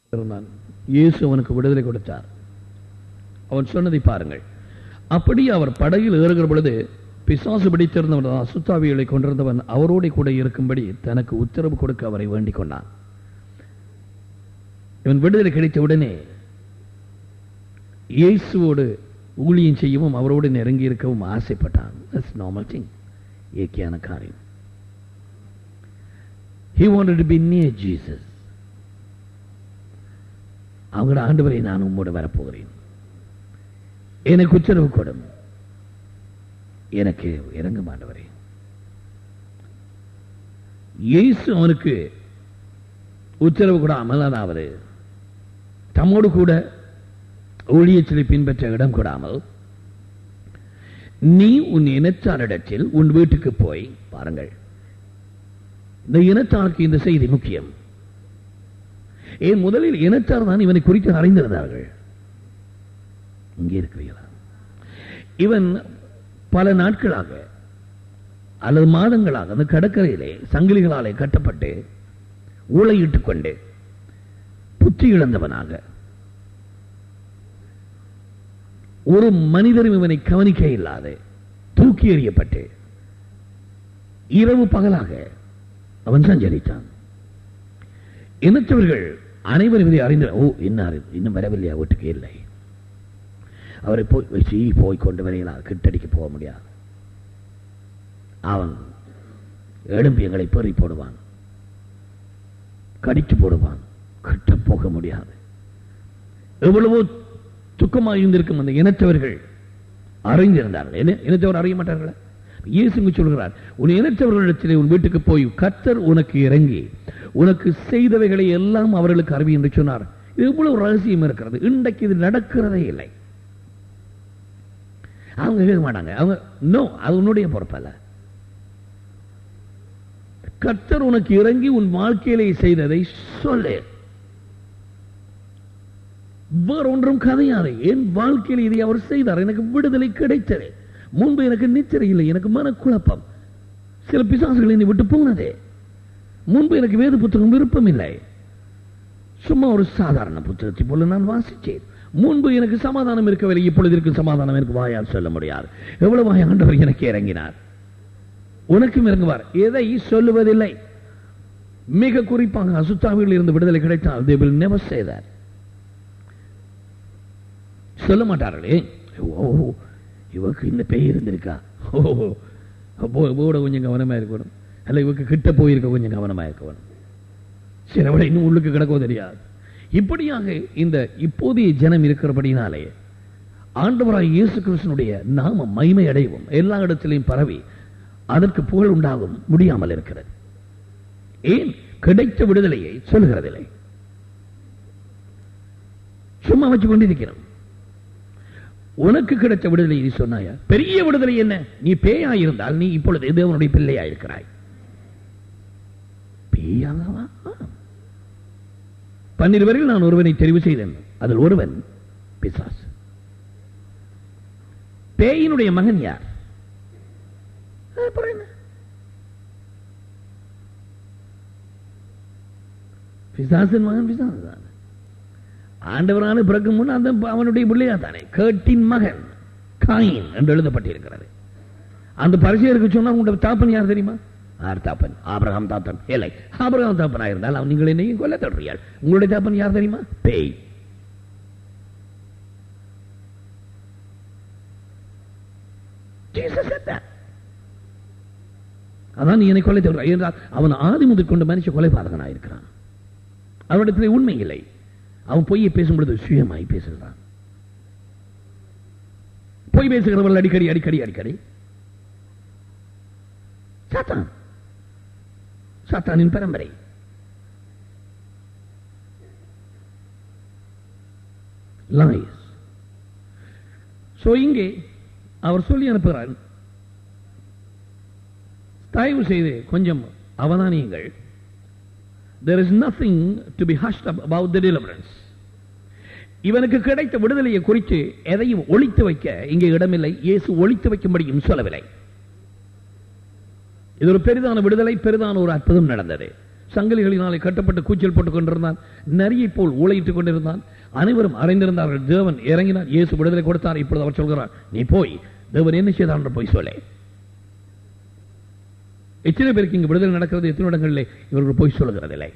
இருந்தான் இயேசு அவனுக்கு விடுதலை கொடுத்தார் அவன் சொன்னதை பாருங்கள் அப்படி அவர் படகில் ஏறுகிற பொழுது பிசாசு பிடித்திருந்தவன் அசுத்தாவிகளை கொண்டிருந்தவன் அவரோட கூட இருக்கும்படி தனக்கு உத்தரவு கொடுக்க அவரை வேண்டிக் கொண்டான் இவன் விடுதலை கிடைத்த உடனே இயேசுவோடு ஊழியம் செய்யவும் அவரோடு நெருங்கி இருக்கவும் ஆசைப்பட்டான் நார்மல் திங் இயற்கையான காரியம் He wanted to be near Jesus. அவங்களோட ஆண்டவரை நான் உம்மோடு வரப்போகிறேன் எனக்கு உத்தரவு கொடும் எனக்கு இறங்கும் ஆண்டவரே இயேசு அவனுக்கு உத்தரவு கொடாமல் அதாவது தம்மோடு கூட ஊழியச்சலை பின்பற்ற இடம் கொடாமல் நீ உன் இனத்தாரிடத்தில் உன் வீட்டுக்கு போய் பாருங்கள் இந்த இனத்தாருக்கு இந்த செய்தி முக்கியம் ஏன் முதலில் இனத்தார் தான் இவனை குறித்து அறிந்திருந்தார்கள் இங்கே இருக்கிறீர்களா இவன் பல நாட்களாக அல்லது மாதங்களாக அந்த கடற்கரையிலே சங்கிலிகளாலே கட்டப்பட்டு ஊழையிட்டுக் கொண்டு புத்தி இழந்தவனாக ஒரு மனிதரும் இவனை கவனிக்க இல்லாது தூக்கி எறியப்பட்டு இரவு பகலாக அவன் சஞ்சரித்தான் இனத்தவர்கள் அனைவரும் இதை அறிந்த ஓ என்ன இன்னும் வரவில்லையா வீட்டுக்கு இல்லை அவரை போய் வச்சு போய் கொண்டு வரையலாம் கிட்டடிக்கு போக முடியாது அவன் எழும்பி எங்களை பெறி போடுவான் கடித்து போடுவான் கிட்ட போக முடியாது எவ்வளவோ துக்கமாக இருந்திருக்கும் அந்த இனத்தவர்கள் அறிந்திருந்தார்கள் என்ன இனத்தவர் அறிய மாட்டார்களா இயேசுங்க சொல்கிறார் உன் இனத்தவர்களிடத்திலே உன் வீட்டுக்கு போய் கத்தர் உனக்கு இறங்கி உனக்கு செய்தவைகளை எல்லாம் அவர்களுக்கு அறிவி என்று சொன்னார் இது இவ்வளவு ரகசியம் இருக்கிறது இன்றைக்கு இது நடக்கிறதே இல்லை அவங்க கேட்க மாட்டாங்க அவங்க நோ அது உன்னுடைய பொறுப்பல்ல கர்த்தர் உனக்கு இறங்கி உன் வாழ்க்கையிலே செய்ததை சொல்லு வேறொன்றும் கதையாது என் வாழ்க்கையில் இதை அவர் செய்தார் எனக்கு விடுதலை கிடைத்தது முன்பு எனக்கு நிச்சயம் இல்லை எனக்கு மனக்குழப்பம் சில பிசாசுகள் என்னை விட்டு போனதே முன்பு எனக்கு வேத புத்தகம் விருப்பம் இல்லை சும்மா ஒரு சாதாரண புத்தகத்தை போல நான் வாசித்தேன் முன்பு எனக்கு சமாதானம் இருக்கவில்லை இப்பொழுது இருக்கும் சமாதானம் எனக்கு வாயால் சொல்ல முடியாது எவ்வளவு வாய் ஆண்டவர் எனக்கு இறங்கினார் உனக்கும் இறங்குவார் எதை சொல்லுவதில்லை மிக குறிப்பாக அசுத்தாவியில் இருந்து விடுதலை கிடைத்தால் they will never say that சொல்ல மாட்டார்களே ஓ இவக்கு இந்த பேய் இருந்திருக்கா ஓ போட கொஞ்சம் கவனமா இருக்கணும் அல்ல இவக்கு கிட்ட போயிருக்க கொஞ்சம் கவனமா இருக்கணும் சில விட இன்னும் உள்ளுக்கு கிடக்கோ தெரியாது இப்படியாக இந்த இப்போதைய ஜனம் இருக்கிறபடினாலே ஆண்டவராய் இயேசு கிருஷ்ணனுடைய நாம மைமை அடைவும் எல்லா இடத்திலையும் பரவி அதற்கு புகழ் உண்டாகும் முடியாமல் இருக்கிறது ஏன் கிடைத்த விடுதலையை சொல்கிறதில்லை சும்மா வச்சு கொண்டிருக்கிறோம் உனக்கு கிடைத்த விடுதலை நீ சொன்னாயா பெரிய விடுதலை என்ன நீ பேயா இருந்தால் நீ இப்பொழுது தேவனுடைய பிள்ளையா இருக்கிறாய் பேயாகவா பன்னிருவரில் நான் ஒருவனை தெரிவு செய்தேன் அதில் ஒருவன் பிசாஸ் பேயினுடைய மகன் யார் அப்புறம் என்ன பிசாசின் மகன் பிசாசு தான் ஆண்டவரான பிறக்கும் முன் அந்த அவனுடைய பிள்ளையா தானே கேட்டின் மகன் காயின் என்று எழுதப்பட்டிருக்கிறது அந்த பரிசெயருக்கு சொன்னா உங்களோட தாப்பன் யார் தெரியுமா யார் தாப்பன் ஆபிரகாம் தாப்பன் இல்லை ஆபிரகாம் தாப்பனா இருந்தால் அவன் நீங்கள் என்னையும் கொல்ல தொடர்றீர்கள் உங்களுடைய தாப்பன் யார் தெரியுமா பேய் அதான் நீ என்னை கொலை தொடர் என்றால் அவன் ஆதி முதல் கொண்டு மனுஷ கொலைபாதகனாக இருக்கிறான் அவனிடத்தில் உண்மை இல்லை அவன் பொய்யை பேசும்பொழுது சுயமாய் பேசுகிறான் பொய் பேசுகிறவர்கள் அடிக்கடி அடிக்கடி அடிக்கடி சாத்தான் சாத்தானின் பரம்பரை லாயஸ் சோ இங்கே அவர் சொல்லி அனுப்புகிறார் தயவு செய்து கொஞ்சம் அவதானியங்கள் there is nothing to be hushed up about the deliverance இவனுக்கு கிடைத்த விடுதலையை குறித்து எதையும் ஒழித்து வைக்க இங்கே இடமில்லை இயேசு ஒழித்து வைக்கும்படியும் சொல்லவில்லை இது ஒரு பெரிதான விடுதலை பெரிதான ஒரு அற்புதம் நடந்தது சங்கிலிகளினாலே கட்டப்பட்டு கூச்சல் போட்டுக் கொண்டிருந்தான் நரியை போல் ஊழையிட்டுக் கொண்டிருந்தான் அனைவரும் அறிந்திருந்தார்கள் தேவன் இறங்கினார் இயேசு விடுதலை கொடுத்தார் இப்பொழுது அவர் சொல்கிறார் நீ போய் தேவன் என்ன செய்தான் என்று போய் சொல்லே எத்தனை பேருக்கு இங்கு விடுதலை நடக்கிறது எத்தனை இடங்களிலே இவர்கள் போய் சொல்லுகிறதில்லை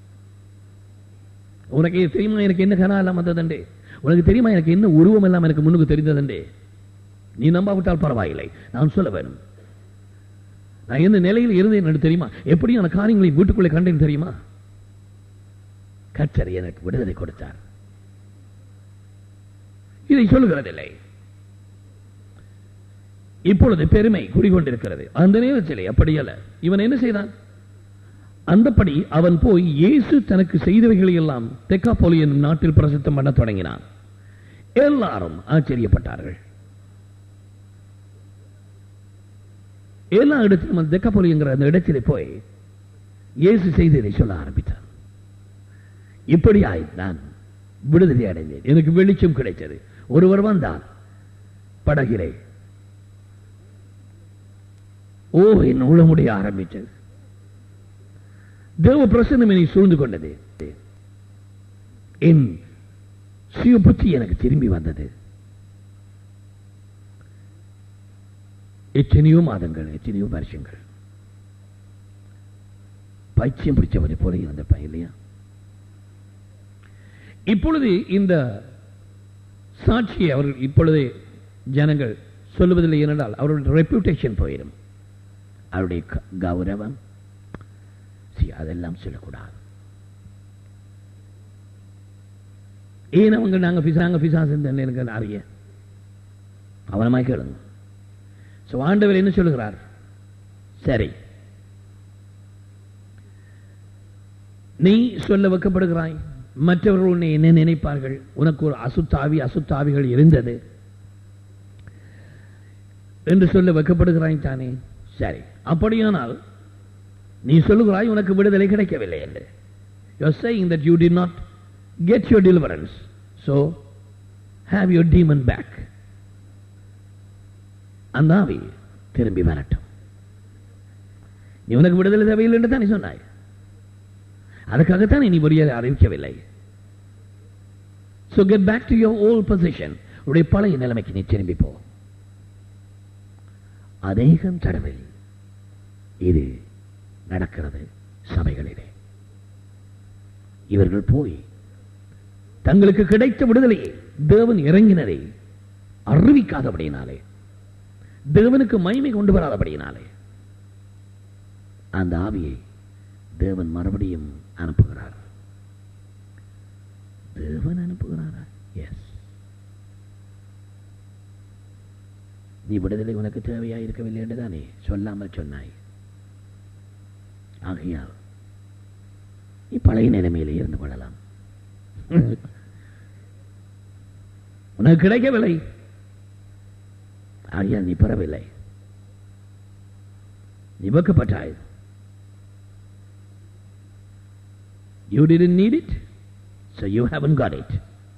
உனக்கு தெரியுமா எனக்கு என்ன கனா எல்லாம் வந்ததுண்டு உனக்கு தெரியுமா எனக்கு என்ன உருவம் எல்லாம் எனக்கு முன்னுக்கு தெரிந்ததுண்டு நீ நம்பாவிட்டால் பரவாயில்லை நான் சொல்ல வேணும் நான் எந்த நிலையில் இருந்தேன் என்று தெரியுமா எப்படியான காரியங்களை வீட்டுக்குள்ளே கண்டேன் தெரியுமா கச்சர் எனக்கு விடுதலை கொடுத்தார் இதை சொல்லுகிறதில்லை இப்பொழுது பெருமை குறிகொண்டிருக்கிறது அந்த நேரத்திலே அப்படி அல்ல இவன் என்ன செய்தான் அந்தபடி அவன் போய் இயேசு தனக்கு செய்தவைகளை எல்லாம் தெக்காப்போலி என்னும் நாட்டில் பிரசித்தம் பண்ண தொடங்கினான் எல்லாரும் ஆச்சரியப்பட்டார்கள் எல்லா இடத்திலும் அந்த தெக்காப்போலி என்கிற அந்த இடத்திலே போய் இயேசு செய்ததை சொல்ல ஆரம்பித்தான் இப்படியாய் நான் விடுதலை அடைந்தேன் எனக்கு வெளிச்சம் கிடைத்தது ஒருவர் வந்தார் படகிலே ஓ என் உளமுடைய ஆரம்பித்தது தேவ பிரசன்னம் என்னை சூழ்ந்து கொண்டது என் சுய புத்தி எனக்கு திரும்பி வந்தது எத்தனையோ மாதங்கள் எத்தனையோ வருஷங்கள் பைத்தியம் பிடிச்சவரை போல இருந்தப்ப இல்லையா இப்பொழுது இந்த சாட்சியை அவர்கள் இப்பொழுது ஜனங்கள் சொல்லுவதில்லை ஏனென்றால் அவருடைய ரெப்யூட்டேஷன் போயிடும் அவருடைய க- கௌரவம் See, அதெல்லாம் சொல்லக்கூடாது ஏன் அவங்க நாங்க பிசாங்க பிசாசு எனக்கு அறிய அவனமாய் கேளுங்க ஸோ ஆண்டவர் என்ன சொல்லுகிறார் சரி நீ சொல்ல வைக்கப்படுகிறாய் மற்றவர்கள் உன்னை என்ன நினைப்பார்கள் உனக்கு ஒரு அசுத்தாவி அசுத்தாவிகள் இருந்தது என்று சொல்ல வைக்கப்படுகிறாய் தானே சரி அப்படியானால் நீ சொல்லுகிறாய் உனக்கு விடுதலை கிடைக்கவில்லை என்று you are saying that you did not get your deliverance so have your demon back அந்த ஆவி திரும்பி வரட்டும் நீ உனக்கு விடுதலை தேவையில்லை என்று தான் நீ சொன்னாய் அதுக்காகத்தான் நீ விடுதலை அறிவிக்கவில்லை so get back to your old position உடைய பழைய நிலைமைக்கு நீ திரும்பி போ அநேகம் தடவை இது நடக்கிறது சபைகளிலே இவர்கள் போய் தங்களுக்கு கிடைத்த விடுதலையை தேவன் இறங்கினதை அறிவிக்காதபடியினாலே தேவனுக்கு மகிமை கொண்டு வராதபடியினாலே அந்த ஆவியை தேவன் மறுபடியும் அனுப்புகிறார் தேவன் அனுப்புகிறாரா எஸ் நீ விடுதலை உனக்கு தேவையா இருக்கவில்லை என்றுதானே சொல்லாமல் சொன்னாய் ஆகையால் நீ பழைய நிலைமையிலே இருந்து கொள்ளலாம் உனக்கு கிடைக்கவில்லை ஆகையால் நீ பெறவில்லை நீ வெக்கப்பட்டாய் You didn't need it, so you haven't got it.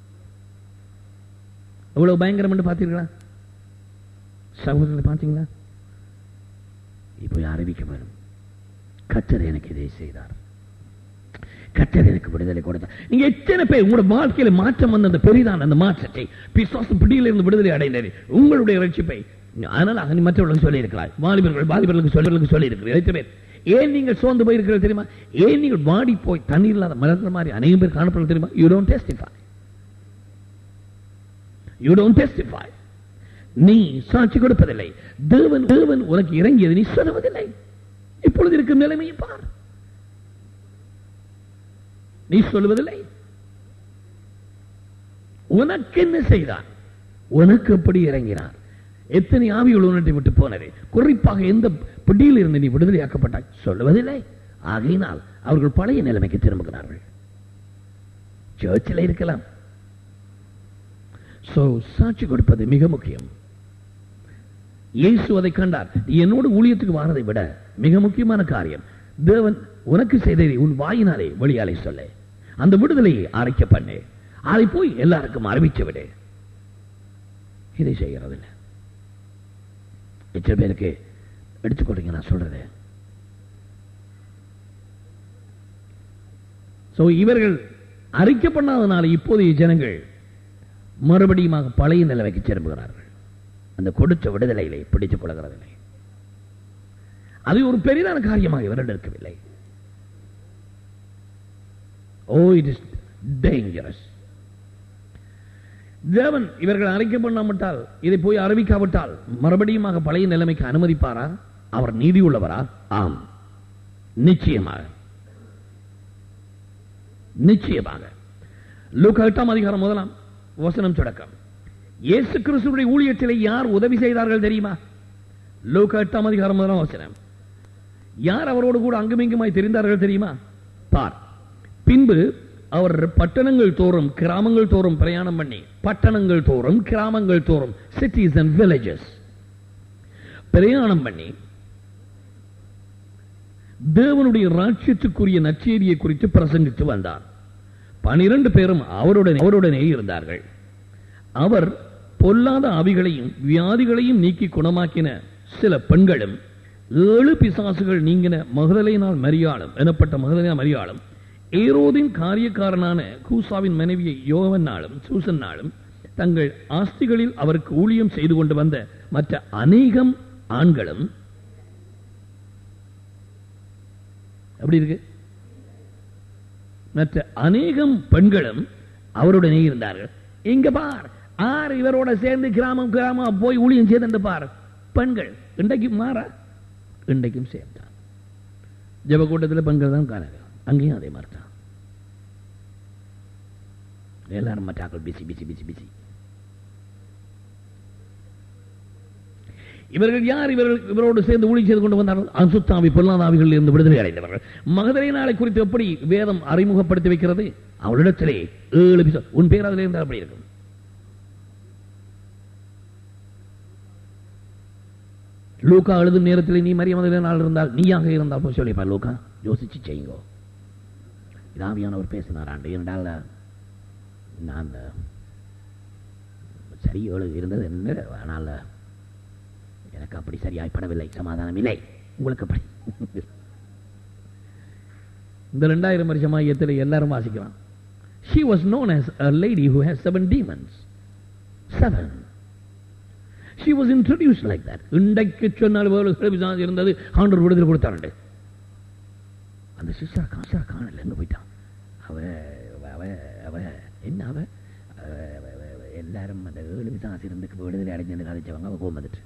எவ்வளவு பயங்கரம் என்று பார்த்தீர்களா சகோதரர்களை பார்த்தீங்களா இப்போ அறிவிக்க வேணும் கத்தர் எனக்கு இதை செய்தார் கத்தர் எனக்கு விடுதலை கொடுத்தார் நீங்க எத்தனை பேர் உங்களோட வாழ்க்கையில மாற்றம் வந்த அந்த பெரிதான அந்த மாற்றத்தை பிசாசு பிடியிலிருந்து விடுதலை அடைந்தது உங்களுடைய ரட்சிப்பை அதனால நீ மற்றவர்களுக்கு சொல்லி இருக்கிறாய் வாலிபர்கள் வாலிபர்களுக்கு சொல்லுகளுக்கு சொல்லி இருக்கிறீர்கள் எத்தனை பேர் ஏன் நீங்கள் சோர்ந்து போயிருக்கிறது தெரியுமா ஏன் நீங்கள் வாடி போய் தண்ணீர் இல்லாத மலர்ந்த மாதிரி அநேகம் பேர் காணப்படுறது தெரியுமா you don't testify you don't testify நீ சாட்சி கொடுப்பதில்லை தேவன் தேவன் உனக்கு இறங்கியது நீ சொல்லுவதில்லை இப்பொழுது இருக்கும் நிலைமையை பார் நீ சொல்லுவதில்லை உனக்கு என்ன செய்தார் உனக்கு எப்படி இறங்கினார் எத்தனை ஆவிகள் உன்னை விட்டு போனது குறிப்பாக எந்த பிடியில் இருந்து நீ விடுதலையாக்கப்பட்டாய் சொல்லுவதில்லை ஆகையினால் அவர்கள் பழைய நிலைமைக்கு திரும்புகிறார்கள் சர்ச்சில் இருக்கலாம் சோ சாட்சி கொடுப்பது மிக முக்கியம் இயேசு அதை கண்டார் நீ என்னோடு ஊழியத்துக்கு வாரதை விட மிக முக்கியமான காரியம் தேவன் உனக்கு செய்ததை உன் வாயினாலே வழியாலே சொல்ல அந்த விடுதலையை அரைக்க பண்ணு அதை போய் எல்லாருக்கும் அறிவிச்சு விடு இதை செய்கிறதில்லை எத்தனை பேருக்கு எடுத்துக்கொள்றீங்க நான் சொல்றது சோ இவர்கள் அறிக்கை பண்ணாதனால இப்போதைய ஜனங்கள் மறுபடியும் பழைய நிலைமைக்கு திரும்புகிறார்கள் அந்த கொடுத்த விடுதலையிலே பிடித்துக் கொள்கிறதில்லை அது ஒரு பெரிதான காரியமாக இவர்கள் இருக்கவில்லை ஓ இட் இஸ் டேஞ்சரஸ் தேவன் இவர்கள் அறிக்கை பண்ணாமட்டால் இதை போய் அறிவிக்காவிட்டால் மறுபடியும் பழைய நிலைமைக்கு அனுமதிப்பாரா அவர் நீதி உள்ளவரா ஆம் நிச்சயமாக நிச்சயமாக லூக்கா எட்டாம் அதிகாரம் முதலாம் வசனம் தொடக்கம் இயேசு கிறிஸ்துடைய ஊழியத்திலே யார் உதவி செய்தார்கள் தெரியுமா லூக்கா எட்டாம் அதிகாரம் முதலாம் வசனம் யார் அவரோடு கூட அங்குமிங்குமாய் தெரிந்தார்கள் தெரியுமா பார் பின்பு அவர் பட்டணங்கள் தோறும் கிராமங்கள் தோறும் பிரயாணம் பண்ணி பட்டணங்கள் தோறும் கிராமங்கள் தோறும் சிட்டிஸ் அண்ட் வில்லேஜஸ் பிரயாணம் பண்ணி தேவனுடைய ராட்சியத்துக்குரிய நற்செய்தியை குறித்து பிரசங்கித்து வந்தார் பனிரெண்டு பேரும் அவருடன் அவருடனே இருந்தார்கள் அவர் பொல்லாத ஆவிகளையும் வியாதிகளையும் நீக்கி குணமாக்கின சில பெண்களும் ஏழு பிசாசுகள் நீங்கின மகதலையினால் மரியாளும் எனப்பட்ட மகதலையா மரியாளும் ஏரோதின் காரியக்காரனான கூசாவின் மனைவியை யோவன்னாலும் சூசன்னாலும் தங்கள் ஆஸ்திகளில் அவருக்கு ஊழியம் செய்து கொண்டு வந்த மற்ற அநேகம் ஆண்களும் எப்படி இருக்கு மற்ற அநேகம் பெண்களும் அவருடனே இருந்தார்கள் இங்க பார் ஆர் இவரோட சேர்ந்து கிராமம் கிராமம் போய் ஊழியம் செய்து பார் பெண்கள் இன்றைக்கு மாறா இன்றைக்கும் சேர்ந்தான் ஜப கூட்டத்தில் பெண்கள் தான் காணாங்க அங்கேயும் அதே மாதிரி தான் எல்லாரும் மற்றாக்கள் பிசி பிசி பிசி பிசி இவர்கள் யார் இவர்கள் இவரோடு சேர்ந்து ஊழி செய்து கொண்டு வந்தார்கள் அசுத்தாவி பொல்லாதாவிகளில் இருந்து விடுதலை அடைந்தவர்கள் மகதரை நாளை குறித்து எப்படி வேதம் அறிமுகப்படுத்தி வைக்கிறது அவளிடத்திலே ஏழு பிசா உன் பேர் அதில் இருந்தால் அப்படி இருக்கும் லூக்கா எழுதும் நேரத்தில் நீ மரிய மதில நாள் இருந்தால் நீயாக இருந்தால் போய் சொல்லிப்பா லூக்கா யோசிச்சு செய்யுங்கோ இதாவியானவர் பேசினார் ஆண்டு என்றால் நான் சரி ஏழு இருந்தது என்ன ஆனால் எனக்கு அப்படி சரியாய்ப்படவில்லை சமாதானம் இல்லை உங்களுக்கு அப்படி இந்த ரெண்டாயிரம் வருஷமா எத்தனை எல்லாரும் வாசிக்கலாம் she was known as a lady who has seven demons seven she was introduced like that இன்றைக்கு சொன்னால் பிசாசு இருந்தது ஆண்டவர் விடுதலை கொடுத்தாருண்டு அந்த சிஸ்டர் காசா காணல எங்க போயிட்டான் அவ அவ அவ என்ன அவ எல்லாரும் அந்த ஏழு பிசாசு இருந்து விடுதலை அடைஞ்சு கதைச்சவங்க அவ கோமந்துட்டு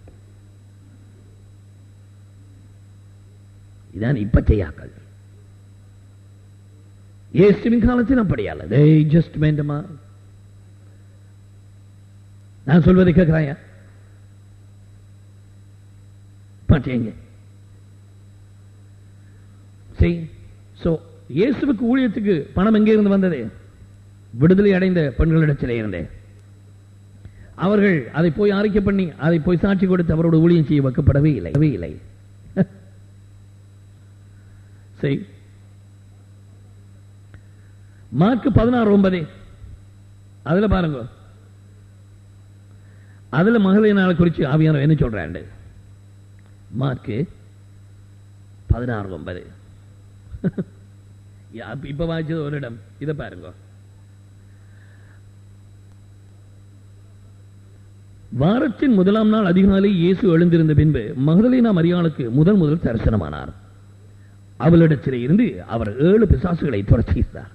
இதான் இப்ப செய்யாக்கள் இயேசுவின் காலத்தில் அப்படியல்ல they just went ma நான் சொல்வதை கேட்கிறாயா பாட்டீங்க சரி சோ இயேசுவுக்கு ஊழியத்துக்கு பணம் எங்கே இருந்து வந்தது விடுதலை அடைந்த பெண்களிடத்திலே இருந்தே அவர்கள் அதை போய் அறிக்கை பண்ணி அதை போய் சாட்சி கொடுத்து அவரோட ஊழியம் செய்ய வைக்கப்படவே இல்லை இல்லை சரி மார்க் பதினாறு ஒன்பது அதுல பாருங்க அதுல மகளிர் நாளை குறிச்சு ஆவியான என்ன சொல்றாண்டு மார்க்கு பதினாறு ஒன்பது இப்ப வாய்ச்சது ஒரு இடம் இதை பாருங்க வாரத்தின் முதலாம் நாள் அதிகாலை இயேசு எழுந்திருந்த பின்பு மகதலேனா மரியாளுக்கு முதல் முதல் தரிசனமானார் அவளிடத்திலே இருந்து அவர் ஏழு பிசாசுகளை துரத்தினார்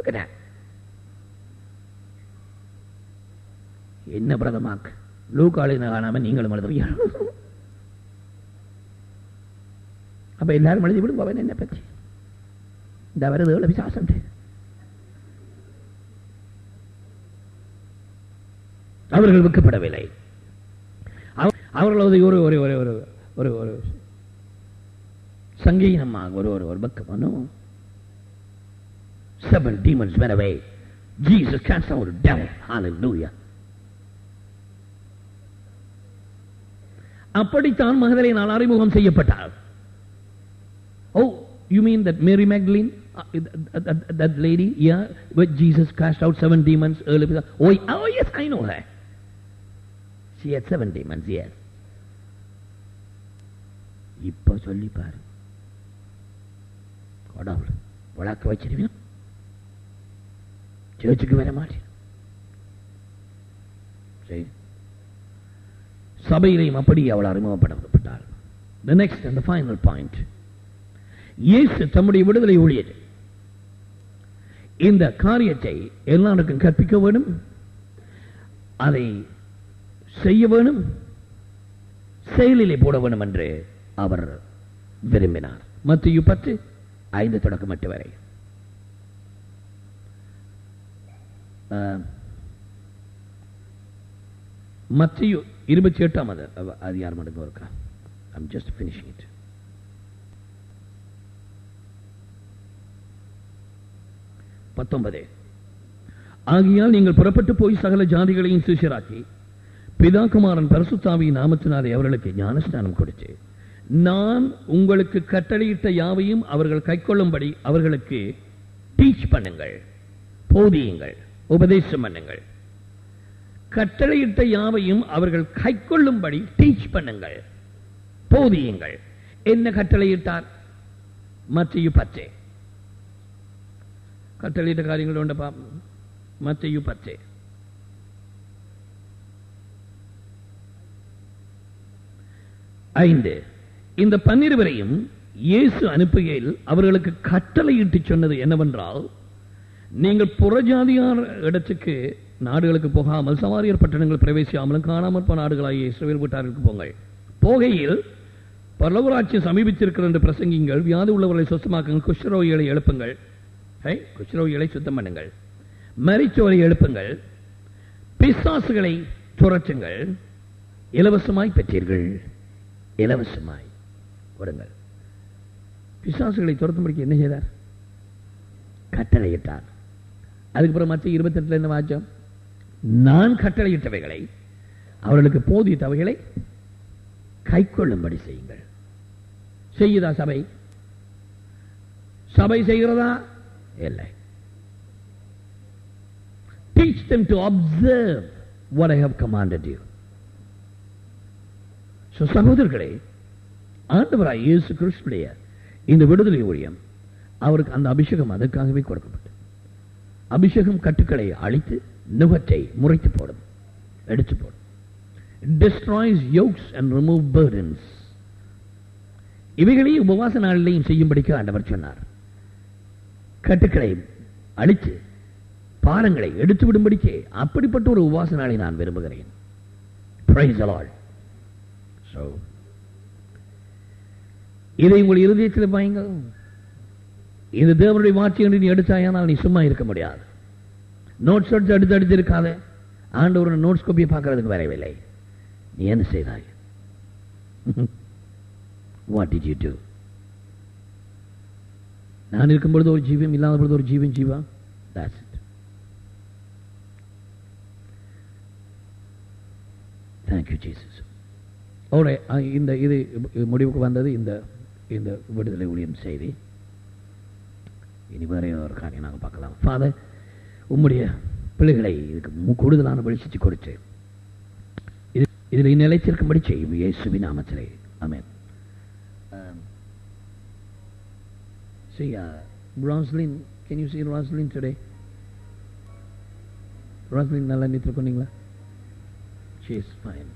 என்ன பிரதமாக் லூக்காளின காணாம நீங்களும் எழுதுறீங்க அப்ப எல்லாரும் எழுதி விடுங்க அவன் என்ன பற்றி இந்த வருது ஏழு பிசாசம் அவர்கள் விற்கப்படவில்லை அவர்கள் ஒரு ஒரு ஒரு ஒரு ஒரு ஒரு சங்கீனமாக ஒரு ஒரு ஒரு பக்கம் seven demons went away Jesus cast out a devil hallelujah அப்படித்தான் மகதலை நான் அறிமுகம் செய்யப்பட்டார் ஓ you mean that Mary Magdalene uh, that, that, that lady yeah where Jesus cast out seven demons early oh, oh yes I know her she had seven demons yes இப்ப சொல்லி பாரு கடவுள் வழக்க வச்சிருவேன் சர்ச்சுக்கு வர மாட்டேன் சரி சபையிலையும் அப்படி அவள் அறிமுகப்படுத்தப்பட்டாள் the next and the final point இயேசு தம்முடைய விடுதலை ஊழியர் இந்த காரியத்தை எல்லாருக்கும் கற்பிக்க வேணும் அதை செய்ய வேணும் செயலிலே போட வேணும் என்று அவர் விரும்பினார் மத்திய பத்து ஐந்து தொடக்கம் எட்டு வரை ஆஹ், மத்திய இருபத்தி எட்டாம் அது அது யார் மட்டும் இருக்கா ஐம் ஜஸ்ட் ஃபினிஷிங் இட் பத்தொன்பது ஆகையால் நீங்கள் புறப்பட்டு போய் சகல ஜாதிகளையும் சிஷியராக்கி பிதாகுமாரன் பரிசுத்தாவியின் நாமத்தினாலே அவர்களுக்கு ஞானஸ்நானம் கொடுத்து நான் உங்களுக்கு கட்டளையிட்ட யாவையும் அவர்கள் கைக்கொள்ளும்படி அவர்களுக்கு டீச் பண்ணுங்கள் போதியுங்கள் உபதேசம் பண்ணுங்கள் கட்டளையிட்ட யாவையும் அவர்கள் கைக்கொள்ளும்படி டீச் பண்ணுங்கள் போதியுங்கள் என்ன கட்டளையிட்டார் மத்திய பச்சை கட்டளையிட்ட காரியங்கள் உண்டு பாப்போம் மத்திய பச்சை ஐந்து இந்த பன்னிருவரையும் இயேசு அனுப்புகையில் அவர்களுக்கு கட்டளையிட்டு சொன்னது என்னவென்றால் நீங்கள் புறஜாதியார் இடத்துக்கு நாடுகளுக்கு போகாமல் சமாரியர் பட்டணங்கள் பிரவேசியாமலும் காணாமற் போன நாடுகளாகிய இஸ்ரவேல் வீட்டாருக்கு போங்கள் போகையில் பரலவராட்சி சமீபித்திருக்கிறது என்று பிரசங்கிங்கள் வியாதி உள்ளவர்களை சுத்தமாக்குங்கள் குஷ்ரோகிகளை எழுப்புங்கள் ஹை, குஷ்ரோகிகளை சுத்தம் பண்ணுங்கள் மரிச்சோரை எழுப்புங்கள் பிசாசுகளை துரத்துங்கள் இலவசமாய் பெற்றீர்கள் இலவசமாய் கொடுங்கள் பிசாசுகளை துரத்தும்படிக்கு என்ன செய்தார் கட்டளையிட்டார் அதுக்கப்புறம் மற்ற இருபத்தெட்டுல என்ன வாச்சம் நான் கட்டளையிட்டவைகளை அவர்களுக்கு போதித்தவைகளை கைக்கொள்ளும்படி செய்யுங்கள் செய்யுதா சபை சபை செய்கிறதா இல்லை teach them to observe what I have commanded you. So, சகோதரர்களே ஆண்டவராய் இயேசு கிறிஸ்துடைய இந்த விடுதலை ஊழியம் அவருக்கு அந்த அபிஷேகம் அதற்காகவே கொடுக்கப்பட்டது அபிஷேகம் கட்டுக்களை அழித்து நுகத்தை முறைத்து போடும் எடுத்து போடும் destroys yokes and remove burdens இவைகளையும் உபவாச நாளிலையும் செய்யும்படிக்கு ஆண்டவர் சொன்னார் கட்டுக்களை அழித்து பாரங்களை எடுத்து விடும்படிக்கே அப்படிப்பட்ட ஒரு உபவாச நாளை நான் விரும்புகிறேன் Praise the Lord. So, இதை உங்கள் இருதயத்தில் பாயுங்க இது தேவனுடைய வார்த்தை என்று நீ எடுத்தாயானால் நீ சும்மா இருக்க முடியாது நோட்ஸ் எடுத்து அடுத்து அடுத்து இருக்காத ஆண்டவர் நோட்ஸ் கோப்பியை பார்க்கறதுக்கு வரவில்லை நீ என்ன செய்தாய் வாட் டிட் யூ டூ நான் இருக்கும் பொழுது ஒரு ஜீவம் இல்லாத பொழுது ஒரு ஜீவன் Jeeva that's it thank you jesus ஓட இந்த இது முடிவுக்கு வந்தது இந்த இந்த விடுதலை ஊழியம் செய்தி இனி வேற ஒரு காரியம் நாங்கள் பார்க்கலாம் ஃபாதர் உம்முடைய பிள்ளைகளை இதுக்கு மு- கூடுதலான வெளிச்சத்தை கொடுத்து இது இதில் நிலைத்திருக்கும்படி செய்யும் இயேசுவின் நாமத்திலே ஆமென் Um, see, uh, Roslyn, can you see Roslyn today? Roslyn நல்லா நித்திருக்கோனீங்களா She is fine.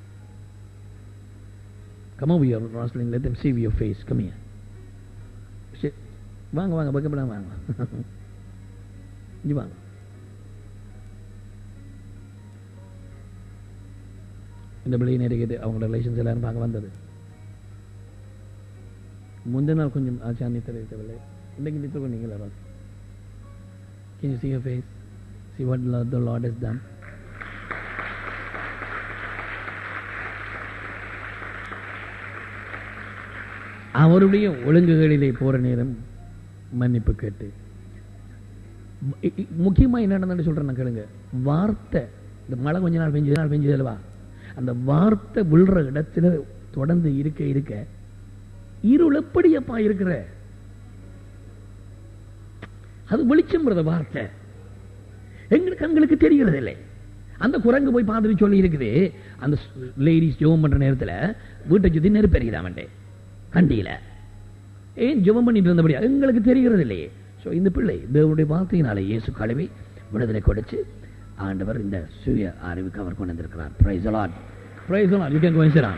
Come over here, Roslyn. Let them see your face. Come here. Sit. வாங்க வாங்க பக்கப்படாம வாங்க இங்க வாங்க இந்த பிள்ளை நெருங்கிட்டு அவங்க ரிலேஷன்ஸ் எல்லாரும் பார்க்க வந்தது முந்தின நாள் கொஞ்சம் ஆச்சா நித்திரவில்லை இன்றைக்கு நித்திர நீங்களா ராஸ் Can you see your face? See what Lord- the Lord has done? அவருடைய ஒழுங்குகளிலே போற நேரம் மன்னிப்பு கேட்டு இ- இ- முக்கியமா என்ன நடந்ததுன்னு சொல்றேன் நான் கேளுங்க வார்த்தை இந்த மழை கொஞ்ச நாள் பெஞ்சு நாள் பெஞ்சது அல்லவா அந்த வார்த்தை விழுற இடத்துல தொடர்ந்து இருக்க இருக்க இருள் எப்படியப்பா இருக்கிற அது வெளிச்சம்ன்றத வார்த்தை எங்க கண்களுக்கு தெரிகிறது இல்லை அந்த குரங்கு போய் பார்த்துட்டு சொல்லி இருக்குது அந்த லேடிஸ் ஜெபம் பண்ற நேரத்துல வீட்டை சுத்தி நெருப்பு எறிகிறாமன்ட்டு கண்டியில ஏன் ஜெபம் பண்ணிட்டு இருந்தபடியா எங்களுக்கு தெரிகிறது இல்லையே ஸோ இந்த பிள்ளை தேவனுடைய வார்த்தையினாலே இயேசு கழுவி விடுதலை கொடுத்து ஆண்டவர் இந்த சுய அறிவுக்கு அவர் கொண்டு வந்திருக்கிறார் praise a lot praise a lot you can go inside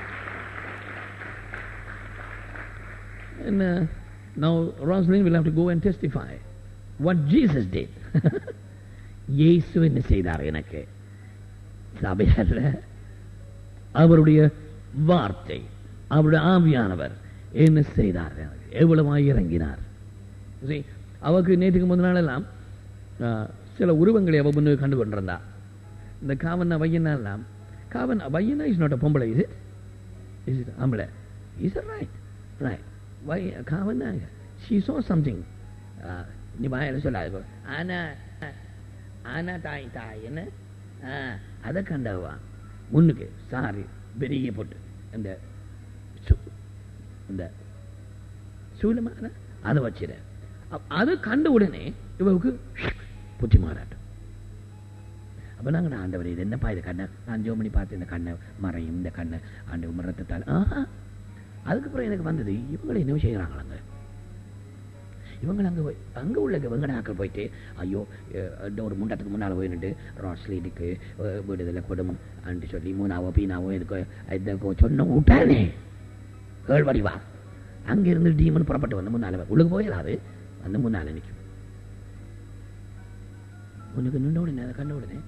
And uh, now Rosalind will have to go and testify what Jesus did. இயேசு என்ன செய்தார் எனக்கு சபையார் அவருடைய வார்த்தை அவருடைய ஆவியானவர் என்ன செய்தார் எனக்கு எவ்வளவாய் இறங்கினார் See, அவருக்கு நேற்றுக்கு முந்தின நாளெல்லாம் ஆ, சில உருவங்களை அவ முன்னு கண்டு கொண்டிருந்தா இந்த காவன் பையனா எல்லாம் காவன் பையனா இஸ் நாட் அ பொம்பளை இது இஸ் இட் ஆம்பளை is it right right why காவன் ஷீ சோ சம்திங் நீ வாயில சொல்லாது ஆனா ஆனா தாய் தாய் என்ன ஆ, அதை கண்டவா முன்னுக்கு சாரி பெரிய போட்டு அந்த சு- இந்த சூலமான அதை வச்சிட அதை கண்ட உடனே இவருக்கு புத்தி மாறாட்டம் அப்போ நாங்கள் நான் ஆண்டவர் இது என்னப்பா இது கண்ணை நான் ஜோ பண்ணி பார்த்து இந்த கண்ணை மறையும் இந்த கண்ணை ஆண்டு மரத்தால் ஆஹா அதுக்கப்புறம் எனக்கு வந்தது இவங்களை என்ன செய்கிறாங்களாங்க இவங்க அங்கே போய் அங்கே உள்ள வெங்கடாக்கள் போயிட்டு ஐயோ அஹ், ஒரு முண்டத்துக்கு முன்னால் போயிட்டு ராஸ்லீடுக்கு விடுதலை கொடுமம் அண்டு சொல்லி மூணாவோ பீனாவோ இதுக்கு இதுக்கு சொன்ன விட்டானே கேழ்வடிவா அங்கிருந்து டீமன் புறப்பட்டு வந்து முன்னால உள்ளுக்கு போயிடாது வந்து முன்னால நிற்கும் உனக்கு நின்ற உடனே அதை கண்ட உடனே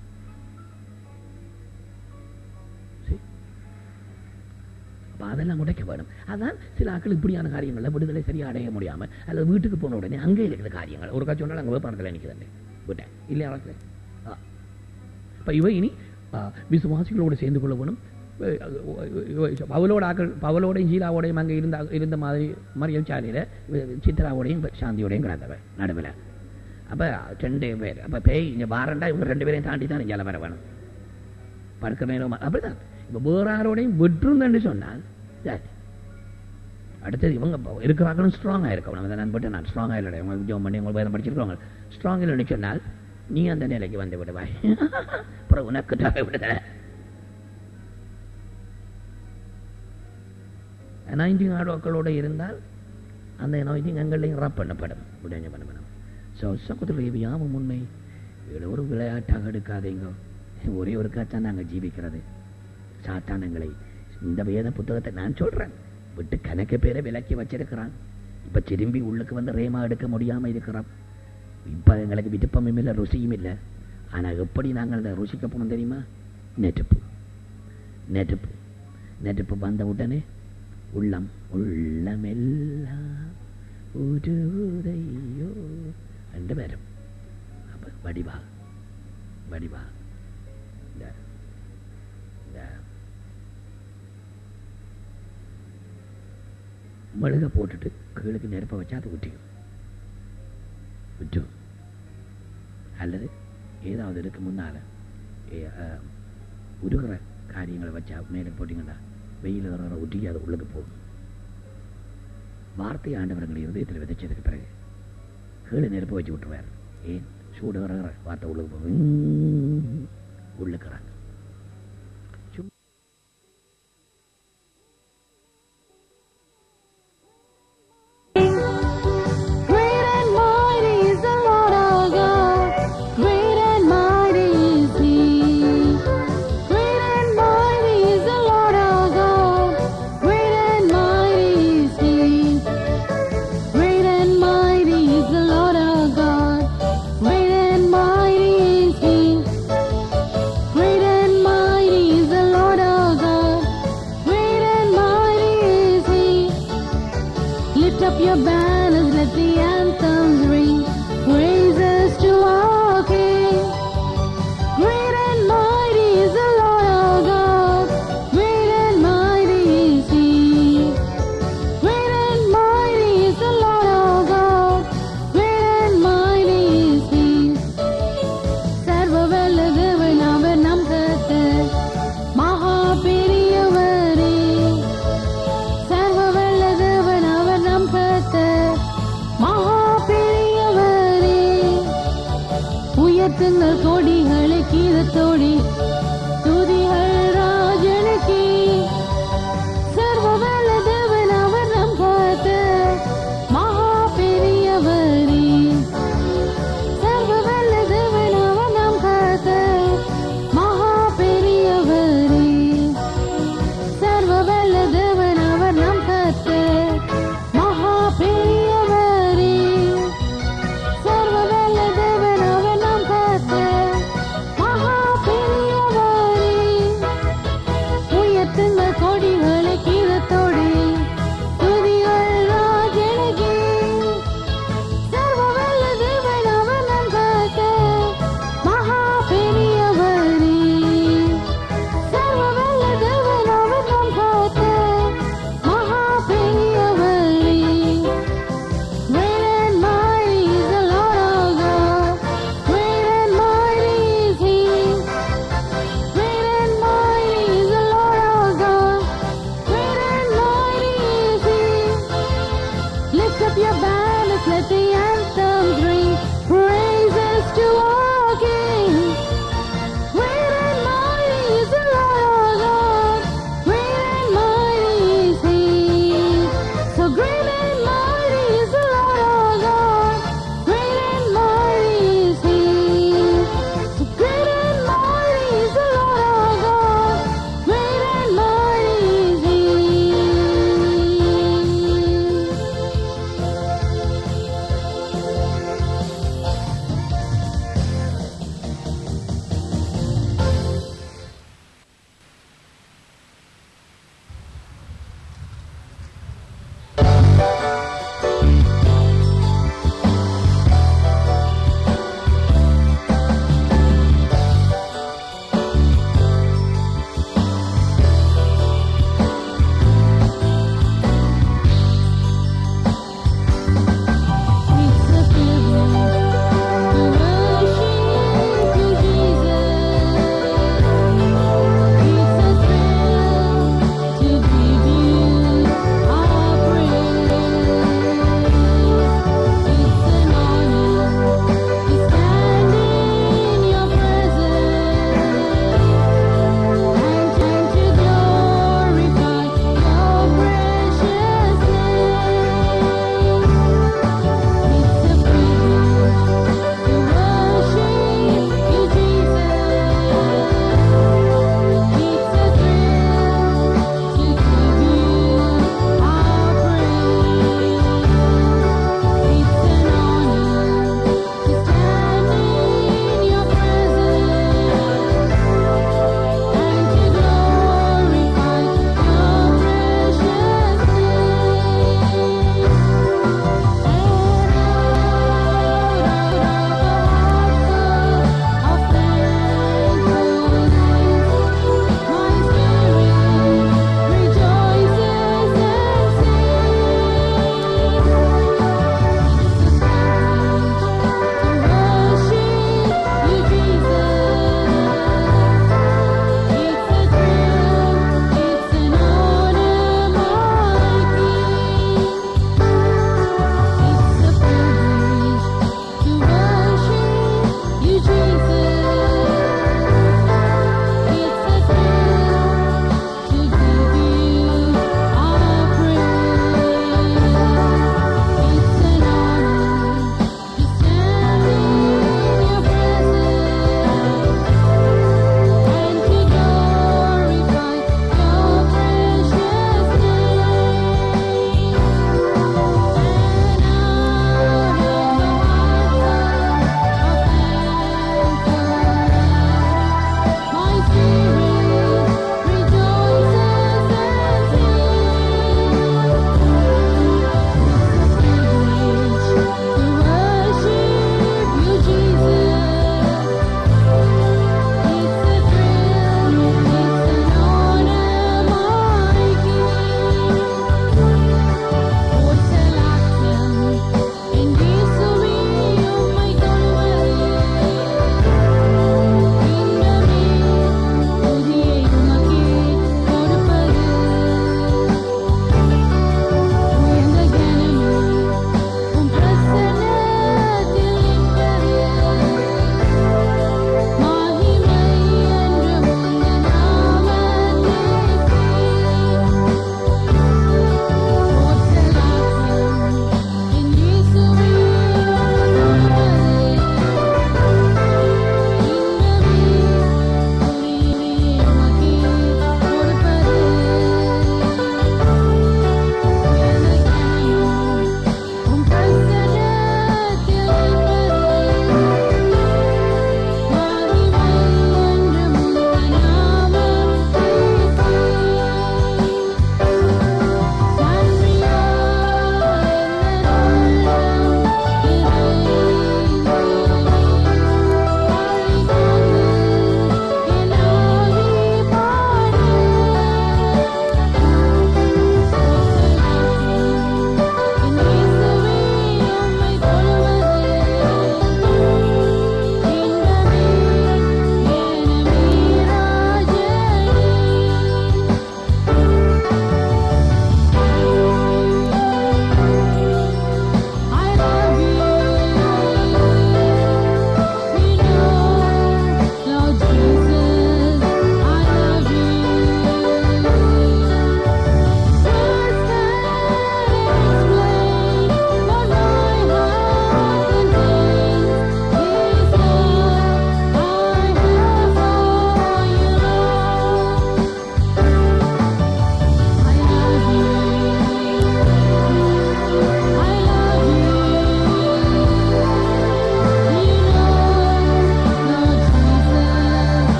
See? அப்ப அதெல்லாம் உடைக்க வேணும் அதான் சில ஆட்கள் இப்படியான காரியங்கள்ல விடுதலை சரியா அடைய முடியாம அல்லது வீட்டுக்கு போன உடனே அங்கே இருக்கிற காரியங்கள் ஒரு காட்சி சொன்னால் அங்கே வேப்பாணத்தில் நிற்குதுண்டு விட்டேன் இல்லையா வளர்க்கல இப்போ இவ இனி ஆ, விசுவாசிகளோடு சேர்ந்து கொள்ள வேணும் அஹ், அஹ், பவுலோட ஆக்கள் பவுலோடையும் சீலாவோடையும் அங்கே இருந்த இருந்த மாதிரி மரியம் சாலையில் சித்ராவோடையும் சாந்தியோடையும் கிடந்தவன் நடுவில் அப்போ ரெண்டு பேர் அப்போ பேய் இங்கே வாரண்டா இவங்க ரெண்டு பேரையும் தாண்டி தான் இங்கே வர வேணும் படுக்கிற நேரம் அப்படிதான் இப்போ வேற யாரோடையும் விட்டுருந்தேன்னு சொன்னால் சரி அடுத்தது இவங்க இப்போ இருக்கிறாங்களும் ஸ்ட்ராங்காக இருக்கணும் நம்ம நான் பட்டு நான் ஸ்ட்ராங்காக இல்லை இவங்க ஜோம் பண்ணி உங்களை வேதம் படிச்சிருக்கவங்க ஸ்ட்ராங் இல்லைன்னு சொன்னால் நீ அந்த நிலைக்கு வந்து விடுவாய் அப்புறம் உனக்கு தர விடுதலை அனாயிண்டிங் ஆடோக்களோடு இருந்தால் அந்த அனாயிண்டிங் எங்களையும் ரப் பண்ணப்படும் உடனே பண்ணப்படும் ஸோ சகோதரர்கள் யாவும் உண்மை இது ஒரு விளையாட்டாக எடுக்காதீங்க ஒரே ஒரு காத்தான் நாங்கள் ஜீவிக்கிறது சாத்தானங்களை இந்த வேத புத்தகத்தை நான் சொல்றேன் விட்டு கணக்கு பேரை விலக்கி வச்சிருக்கிறான் இப்ப திரும்பி உள்ளுக்கு வந்து ரேமா எடுக்க முடியாம இருக்கிறோம் இப்ப எங்களுக்கு விருப்பமும் இல்லை ருசியும் இல்லை ஆனா எப்படி நாங்கள் அதை ருசிக்க போனோம் தெரியுமா நெருப்பு நெருப்பு நெருப்பு வந்த உடனே உள்ளம் உள்ளமெல்லாம் உருதையோ ரெண்டு பேரும் அப்ப வடிவா வடிவா இந்த இந்த மெழுக போட்டுட்டு கீழுக்கு நெருப்பை வச்சா அது விட்டியும் விட்டும் அல்லது ஏதாவது இருக்கு முன்னால் உருகிற காரியங்களை வச்சா மேலே போட்டிங்கன்னா வெயில் வர ஒட்டி அது உள்ளுக்கு போகும் வார்த்தை ஆண்டவர்கள் இருதயத்தில் விதைச்சதுக்கு பிறகு கீழே நெருப்பு வச்சு விட்டுருவார் ஏன் சூடு வர வார்த்தை உள்ளுக்கு போகும் உள்ளுக்கிறாங்க சும்மா Great and mighty is the Lord our God. Great and mighty is He. Great and mighty is the Lord our God. Great and mighty is He. Great and mighty is the Lord our God. Great and mighty is He. Great and mighty is the Lord our God. Great and mighty is He. Lift up your banners, let the anthems ring. Praises to our King. Great and mighty is the Lord our God. Great and mighty is He. Great and mighty is the Lord our God. Great and mighty is He. சர்வ வல்ல தேவன் அவர் நம் கர்த்தர். மகா பெரியவரே சர்வ வல்ல தேவன் அவர் நம் கர்த்தர். மகா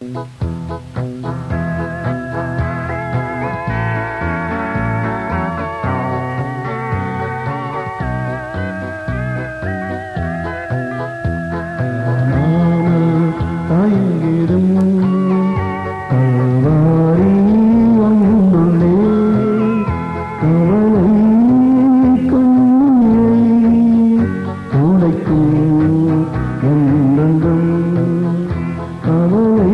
காணாமல் தயங்கிடும் கல்வாரி வந்துள்ளே கவலை கண்ணீரை துடைக்கும் என்றென்றும் கவலை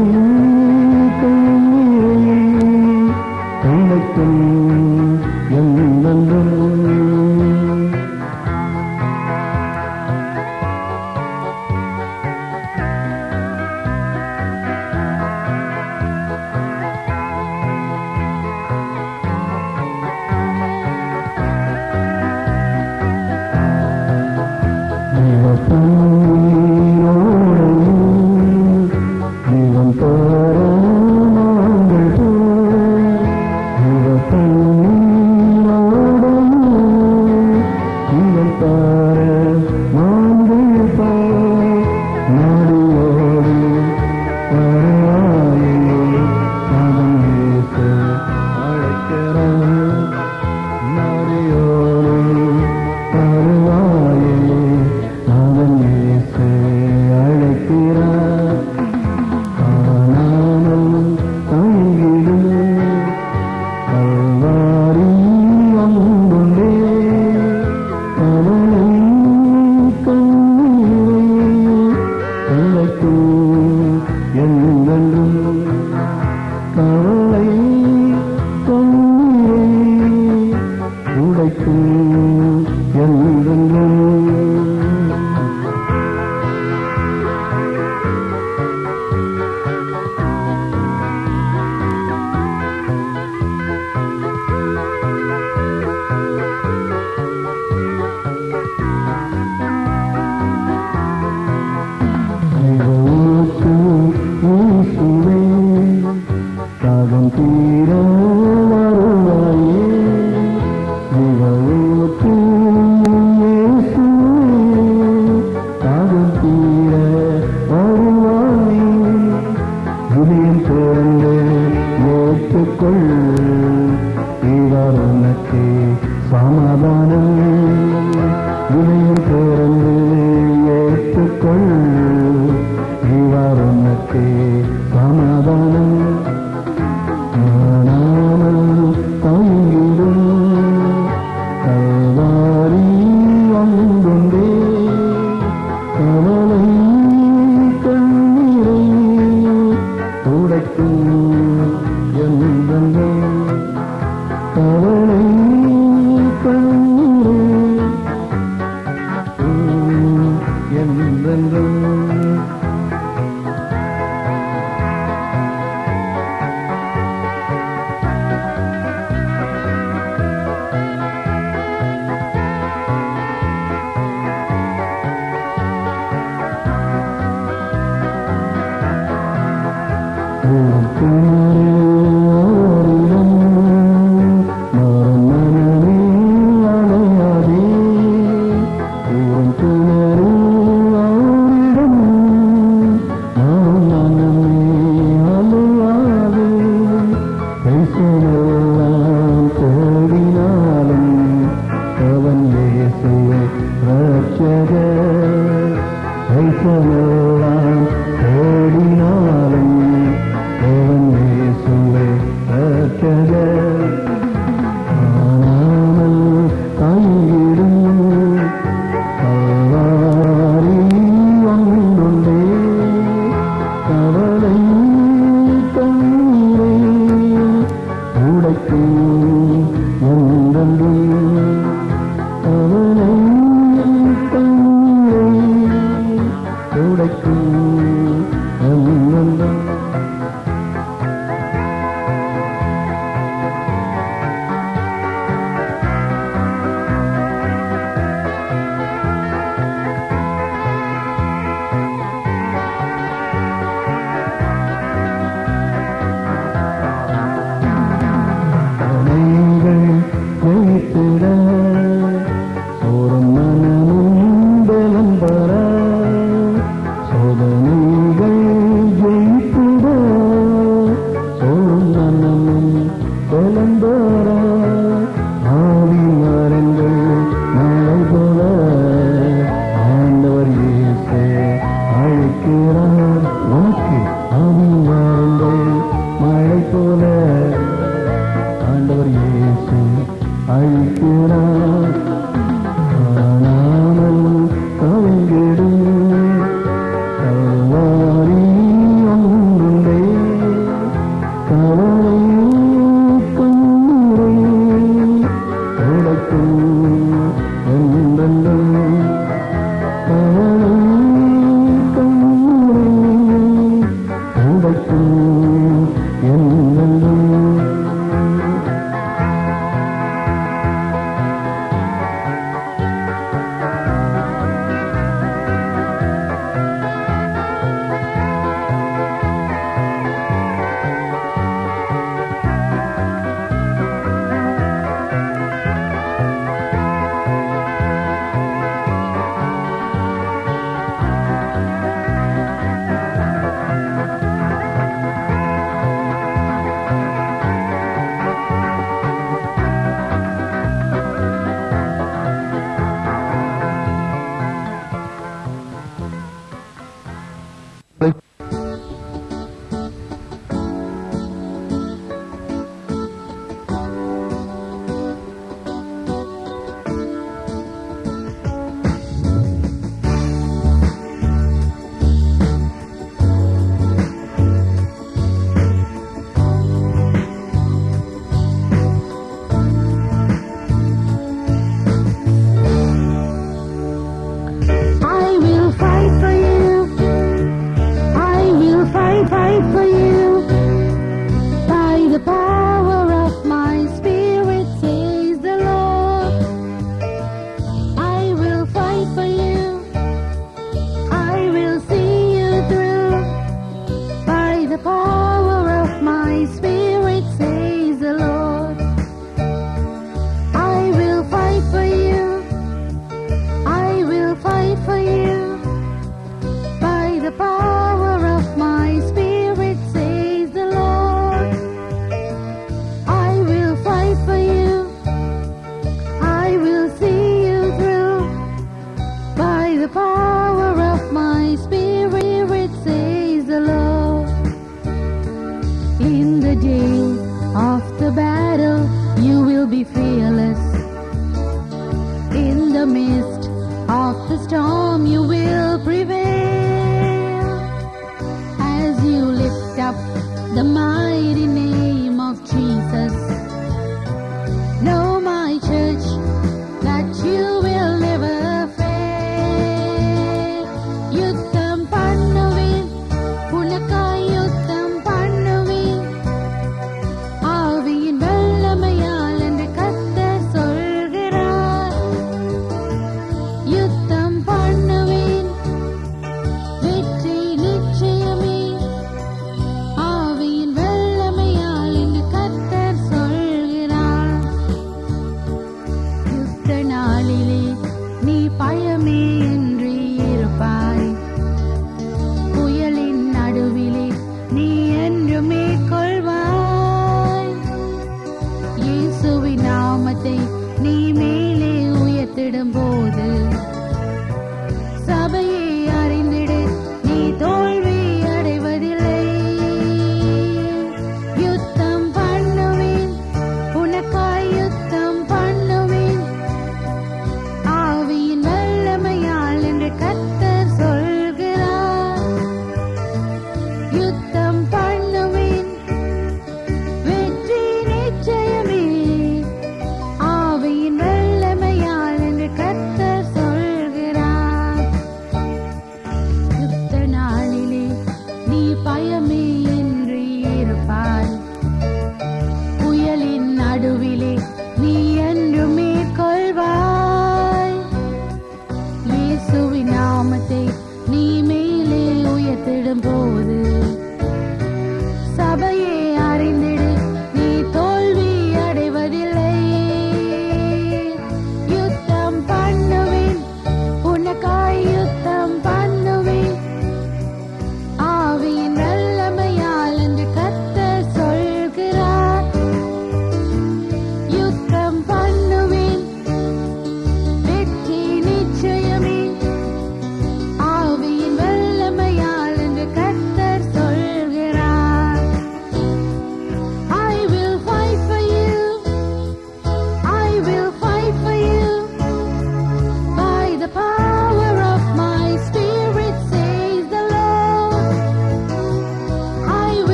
கண்ணீரை துடைக்கும் என்றென்றும் அழைக்கிறான் நாடியோடு வருவாயே அவன் இயேசு அழைக்கிறார் காணாமல் தங்கிடும் கல்வாரி வந்துள்ளே கவலை கண்ணீரை கலைக்கும் என்றென்றும் கவலை கண்ணீரை உடைக்கும் என்றென்றும் தேவனுக்கு இயேசுவே, தாகம் தீர வருவாயே. தேவனுக்கு இயேசுவே, தாகம் தீர வருவாயே. இதயம் திறந்து ஏற்றுக்கொள் இவர் உனக்கு சமாதானம் இதயம் திறந்து ஏற்றுக்கொள் இவர் உனக்கு சமாதானம் காணாமல் தங்கிடும் கல்வாரி வந்துண்டே கவலை கண்ணீரை துடைக்கும் என்றென்றும் கவலை கண்ணீரை என்றென்றும் உனக்கு